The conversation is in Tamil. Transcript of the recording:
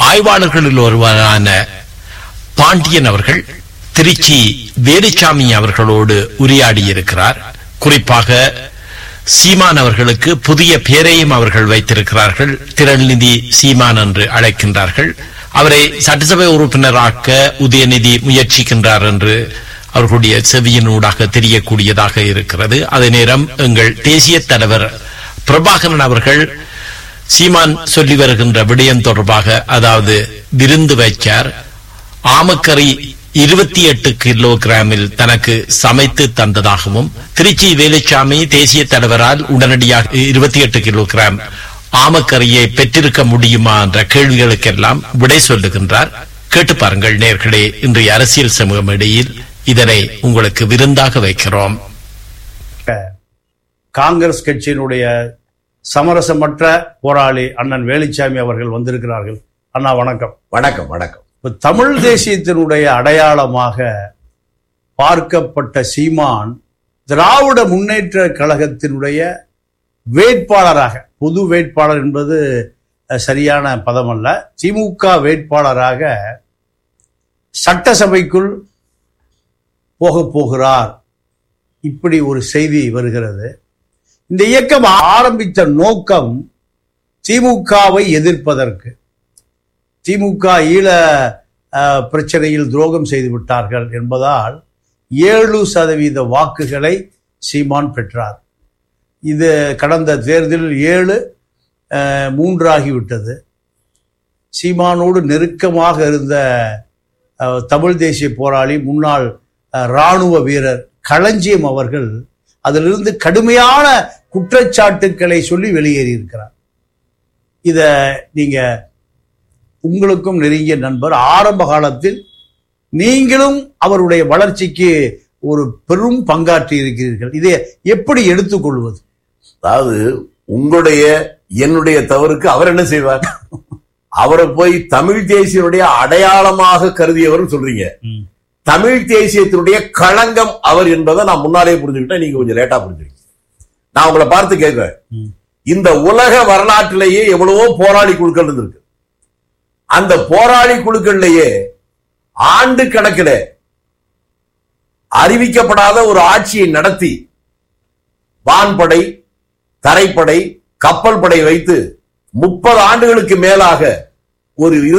ஆய்வாளர்களில் ஒருவரான பாண்டியன் அவர்கள் திருச்சி வேலுச்சாமி அவர்களோடு உரையாடியிருக்கிறார் குறிப்பாக சீமான் அவர்களுக்கு புதிய பெயரையும் அவர்கள் வைத்திருக்கிறார்கள் திரள்நிதி சீமான் என்று அழைக்கின்றார்கள் அவரை சட்டசபை உறுப்பினராக்க உதயநிதி முயற்சிக்கின்றார் என்று அவர்களுடைய செவியினூடாக தெரியக்கூடியதாக இருக்கிறது அதே நேரம் எங்கள் தேசிய தலைவர் பிரபாகரன் அவர்கள் சீமான் சொல்லி வருகின்ற விடயம் தொடர்பாக அதாவது விருந்து வைச்சார் ஆமக்கறி இருபத்தி எட்டு கிலோகிராமில் தனக்கு சமைத்து தந்ததாகவும் திருச்சி வேலுச்சாமி தேசிய தலைவரால் உடனடியாக இருபத்தி எட்டு கிலோகிராம் ஆமக்கறியை பெற்றிருக்க முடியுமா என்ற கேள்விகளுக்கெல்லாம் விடை சொல்லுகின்றார் கேட்டு பாருங்கள் நேர்களே இன்றைய அரசியல் சமூகம் இடையில் இதனை உங்களுக்கு விருந்தாக வைக்கிறோம் காங்கிரஸ் கட்சியினுடைய சமரசமற்ற போராளி அண்ணன் வேலுச்சாமி அவர்கள் வந்திருக்கிறார்கள் அண்ணா வணக்கம் வணக்கம் வணக்கம் இப்ப தமிழ் தேசியத்தினுடைய அடையாளமாக பார்க்கப்பட்ட சீமான் திராவிட முன்னேற்ற கழகத்தினுடைய வேட்பாளராக பொது வேட்பாளர் என்பது அஹ், சரியான பதம் அல்ல திமுக வேட்பாளராக சட்டசபைக்குள் போகப் போகிறார் இப்படி ஒரு செய்தி வருகிறது இந்த இயக்கம் ஆரம்பித்த நோக்கம் திமுகவை எதிர்ப்பதற்கு திமுக ஈழ அஹ், பிரச்சனையில் துரோகம் செய்து விட்டார்கள் என்பதால் ஏழு சதவீத வாக்குகளை சீமான் பெற்றார் இது கடந்த தேர்தலில் ஏழு அஹ், மூன்றாகிவிட்டது சீமானோடு நெருக்கமாக இருந்த அஹ், தமிழ் தேசிய போராளி முன்னாள் அஹ், இராணுவ வீரர் களஞ்சியம் அவர்கள் அதிலிருந்து கடுமையான குற்றச்சாட்டுக்களை சொல்லி வெளியேறியிருக்கிறார் இத நீங்க உங்களுக்கும் நெருங்கிய நண்பர் ஆரம்ப காலத்தில் நீங்களும் அவருடைய வளர்ச்சிக்கு ஒரு பெரும் பங்காற்றி இருக்கிறீர்கள் இதை எப்படி எடுத்துக்கொள்வது அதாவது உங்களுடைய என்னுடைய தவறுக்கு அவர் என்ன செய்வார் அவரை போய் தமிழ் தேசியனுடைய அடையாளமாக கருதியவர் சொல்றீங்க ம். தமிழ் தேசியத்தினுடைய களங்கம் அவர் என்பதை நான் முன்னாலே புரிஞ்சுக்கிட்டேன் நீங்க கொஞ்சம் லேட்டா புரிஞ்சுக்கிட்டீங்க நான் உங்களை பார்த்து கேட்கிறேன் ம். இந்த உலக வரலாற்றிலேயே எவ்வளவோ போராளி குழுக்கள் இருந்திருக்கு அந்த போராளி குழுக்கள்லயே ஆண்டு கணக்கில் அறிவிக்கப்படாத ஒரு ஆட்சியை நடத்தி வான்படை தரைப்படை கப்பல் படை வைத்து முப்பது ஆண்டுகளுக்கு மேலாக ஒரு